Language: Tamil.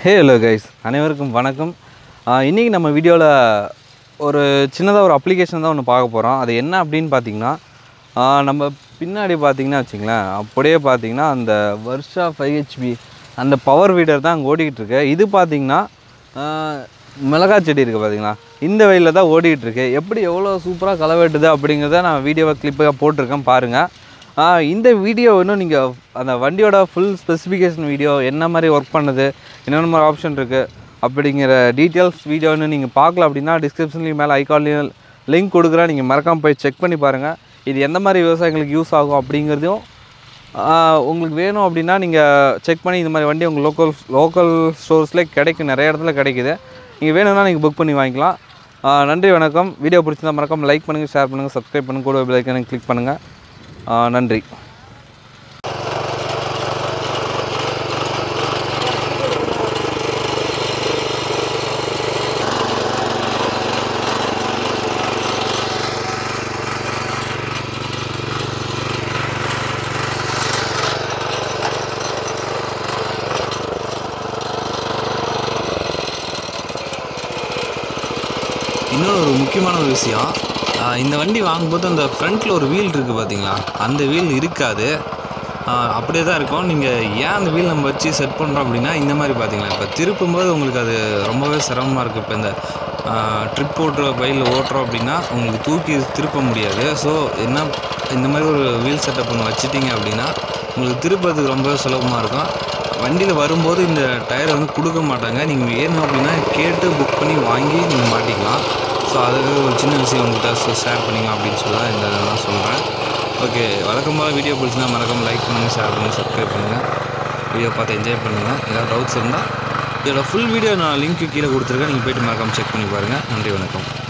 ஹே ஹலோ கைஸ் அனைவருக்கும் வணக்கம் இன்றைக்கி நம்ம வீடியோவில் ஒரு சின்னதாக ஒரு அப்ளிகேஷன் தான் ஒன்று பார்க்க போகிறோம் அது என்ன அப்படின்னு பார்த்தீங்கன்னா ஆஹ் நம்ம பின்னாடி பார்த்தீங்கன்னா வச்சுங்களேன் அப்படியே பார்த்தீங்கன்னா அந்த வர்ஷா ஃபைவ் ஹெச்பி அந்த பவர் வீடர் தான் அங்கே ஓடிக்கிட்டு இருக்கு இது பார்த்தீங்கன்னா ஆஹ் மிளகாய் செடி இருக்குது பார்த்தீங்களா இந்த வெயிலில் தான் ஓடிக்கிட்டு இருக்கு எப்படி எவ்வளோ சூப்பராக களை வெட்டுது அப்படிங்கிறத நான் வீடியோவை கிளிப்பாக போட்டிருக்கேன் பாருங்கள் ஆஹ் இந்த வீடியோ இன்னும் நீங்கள் அந்த வண்டியோட ஃபுல் ஸ்பெசிஃபிகேஷன் வீடியோ என்ன மாதிரி ஒர்க் பண்ணுது என்னென்ன மாதிரி ஆப்ஷன் இருக்குது அப்படிங்கிற டீட்டெயில்ஸ் வீடியோன்னு நீங்கள் பார்க்கல அப்படின்னா டிஸ்கிரிப்ஷன்லேயும் மேலே ஐகான்லேயும் லிங்க் கொடுக்குறேன் நீங்கள் மறக்காமல் போய் செக் பண்ணி பாருங்கள் இது எந்த மாதிரி விவசாயிகளுக்கு யூஸ் ஆகும் அப்படிங்கிறதையும் ஆஹ் உங்களுக்கு வேணும் அப்படின்னா நீங்கள் செக் பண்ணி இந்த மாதிரி வண்டி உங்கள் லோக்கல் லோக்கல் ஸ்டோர்ஸ்லேயே கிடைக்கும் நிறைய இடத்துல கிடைக்குது நீங்கள் வேணும்னா நீங்கள் புக் பண்ணி வாங்கிக்கலாம் ஆஹ் நன்றி வணக்கம் வீடியோ பிடிச்சிருந்தா மறக்காம லைக் பண்ணுங்கள் ஷேர் பண்ணுங்கள் சப்ஸ்கிரைப் பண்ணுங்கள் கூட பெல் ஐக்கனை கிளிக் பண்ணுங்கள் ஆஹ் நன்றி இன்னொரு ஒரு முக்கியமான ஒரு விஷயம் ஆஹ் இந்த வண்டி வாங்கும்போது அந்த ஃப்ரண்ட்டில் ஒரு வீல் இருக்குது பார்த்தீங்களா அந்த வீல் இருக்காது ஆஹ் அப்படியே தான் இருக்கும் நீங்கள் ஏன் அந்த வீல் நம்ம வச்சு செட் பண்ணுறோம் அப்படின்னா இந்த மாதிரி பார்த்தீங்களா இப்போ திருப்பும்போது உங்களுக்கு அது ரொம்பவே சிரமமாக இருக்குது இப்போ இந்த ட்ரிப் ஓட்டுற பையில் ஓட்டுறோம் அப்படின்னா உங்களுக்கு தூக்கி திருப்ப முடியாது ஸோ என்ன இந்த மாதிரி ஒரு வீல் செட்டப் ஒன்று வச்சிட்டிங்க அப்படின்னா உங்களுக்கு திருப்பறதுக்கு ரொம்பவே சுலபமாக இருக்கும் வண்டியில் வரும்போது இந்த டயரை வந்து கொடுக்க மாட்டாங்க நீங்கள் வேணும் அப்படின்னா கேட்டு புக் பண்ணி வாங்கி நீங்கள் மாட்டிக்கலாம் ஸோ அதுக்கு ஒரு சின்ன விஷயம் உங்கள்கிட்ட ஷேர் பண்ணிக்கலாம் அப்படின்னு சொல்லி தான் இந்த இதெல்லாம் சொல்கிறேன் ஓகே வழக்கம் போல் வீடியோ பிடிச்சிருந்தா மறக்காம லைக் பண்ணுங்கள் ஷேர் பண்ணுங்கள் சப்ஸ்கிரைப் பண்ணுங்கள் வீடியோ பார்த்து என்ஜாய் பண்ணுங்கள் ஏதாவது டவுட்ஸ் இருந்தால் இதோட ஃபுல் வீடியோ நான் லிங்க்கு கீழே கொடுத்துருக்கேன் நீங்கள் போயிட்டு மறக்காம செக் பண்ணி பாருங்கள் நன்றி வணக்கம்